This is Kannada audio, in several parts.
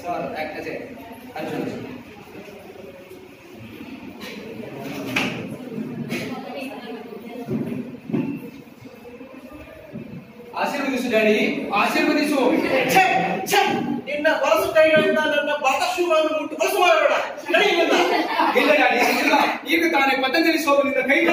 ಸರ್ ಅಜಯ್ ಅರ್ಜುನ್ ಆಶೀರ್ವದಿಸು ಡ್ಯಾಡಿ ಆಶೀರ್ವದಿಸು ಛೆ, ಛೆ, ನಿನ್ನ ಬಳಸು ಕೈಗಳಿಂದ ನನ್ನ ಪಾದಶೂಗಳನ್ನು ಮುಟ್ಟು ಬಳಸು ಮಾಡಬೇಡ ನಡಿ ಇಲ್ಲಿಂದ. ಇಲ್ಲ ಡ್ಯಾಡಿ ಇಲ್ಲ ಈಗ ತಾನೇ ಪತಂಜಲಿ ಸೋಮನಿಂದ ಕೈ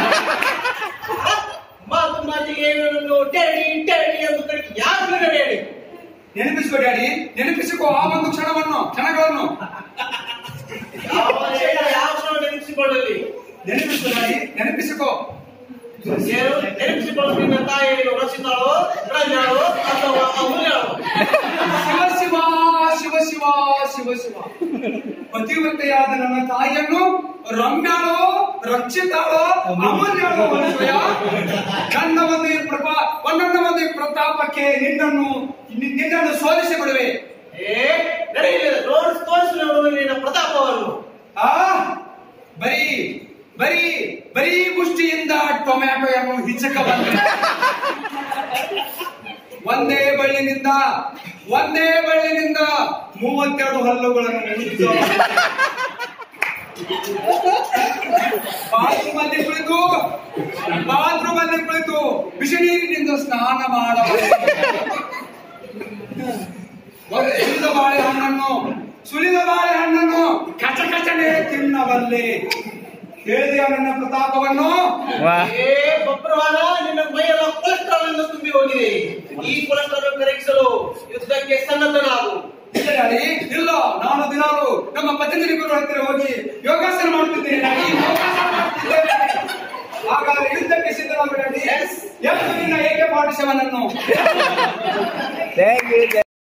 ಮಾತು ಮಾತಿಗೆ ನನ್ನನ್ನು ಟೇಡಿ ಟೇಡಿ ಎಂದು ಕರಿ ಯಾರು ಹೇಳಿ ನೆನಪಿಸ್ಕೋ ಡ್ಯಾಡಿ ನೆನಪಿಸಿಕೋ ಆ ಒಂದು ಕ್ಷಣವನ್ನು ಕ್ಷಣಗಳನ್ನು ಯಾವ ಕ್ಷಣ, ಯಾವ ಕ್ಷಣ ನೆನಪಿಸಿಕೊಳ್ಳಲಿ ನೆನಪಿಸ್ಕೋ ಡ್ಯಾಡಿ ನೆನಪಿಸಿಕೋ ಏನು ನೆನಪಿಸಿಕೊಳ್ಳಲು ನಿನ್ನ ತಾಯಿ ರಚಿತಾಳೋ ರಂಜಾಳೋ ಅಥವಾ ಅಮೂಲ್ಯಾಳೋ ಶಿವ ಶಿವ ಶಿವ ಶಿವ ಶಿವ ಶಿವ ಪತಿವ್ರತೆಯಾದ ನನ್ನ ತಾಯಿಯನ್ನು ರಮ್ಯಾಳೋ ರಕ್ಷಿತಾಳೋ ಅಮೂಲ್ಯಾಳೋ ಮನುಷ್ಯ ನನ್ನ ಒಂದು ಈ ಪ್ರಭಾ ನನ್ನ ಒಂದು ಈ ಪ್ರತಾಪಕ್ಕೆ ನಿನ್ನನ್ನು ನಿ- ನಿನ್ನನ್ನು ಸೋಲಿಸಿ ಬಿಡುವೆ ಏ ನಡೆಯಲಿಲ್ಲ ನೋಡು ತೋರಿಸು ನೋಡು ನಿನ್ನ ಪ್ರತಾಪವನ್ನು ಆ ಬರೀ ಬರೀ ಬರೀ ಮುಷ್ಟಿಯಿಂದ ಟೊಮ್ಯಾಟೊಯನ್ನು ಹಿಚ್ಚಕ ಬಂದ್ರೆ ಒಂದೇ ಬಳ್ಳಿನಿಂದ ಒಂದೇ ಬಳ್ಳಿನಿಂದ ಮೂವತ್ತೆರಡು ಹಲ್ಲುಗಳನ್ನು ಉಜ್ಜೋ. ಬಾತ್ರೂಮ್ ಅಲ್ಲಿ ಕುಳಿತು ಬಾತ್ರೂಮ್ ಅಲ್ಲಿ ಕುಳಿತು ಬಿಸಿ ನೀರಿನಿಂದ ಸ್ನಾನ ಮಾಡಬಹುದು ಒಂದು ಸುಲಿದ ಬಾಳೆಹಣ್ಣನ್ನು ಸುಲಿದ ಬಾಳೆಹಣ್ಣನ್ನು ಕಚ ಕಚನೆ ತಿನ್ನಬಲ್ಲೆ ಹೇಳಿದೆಯ ನನ್ನ ಪ್ರತಾಪವನ್ನು ಏ ಬಬ್ರವಾದ ನಿನ್ನ ಮೈಯೆಲ್ಲ ಕೊಲೆಸ್ಟ್ರಾಲ್ ಇಂದ ತುಂಬಿ ಹೋಗಿದೆ ಈ ಕೊಲೆಸ್ಟ್ರಾಲ್ ಕರಗಿಸಲು ಯುದ್ಧಕ್ಕೆ ಸನ್ನದ್ಧನಾಗು ಇಲ್ಲ ಡ್ಯಾಡಿ ಇಲ್ಲ ನಾನು ದಿನಾಲು ನಮ್ಮ ಪತಂಜಲಿ ಗುರು ಹತ್ತಿರ ಹೋಗಿ ಯೋಗಾಸನ ಮಾಡುತ್ತಿದ್ದೇನೆ ಡ್ಯಾಡಿ ಯೋಗಾಸನ ಮಾಡುತ್ತಿದ್ದೇನೆ. ಹಾಗಾದ್ರೆ ಯುದ್ಧಕ್ಕೆ ಸಿದ್ಧರಾಗು ಡ್ಯಾಡಿ Yes. ಎತ್ತು ನಿನ್ನ ಏಕೆ ಪಾಠಶವನನ್ನು Thank you.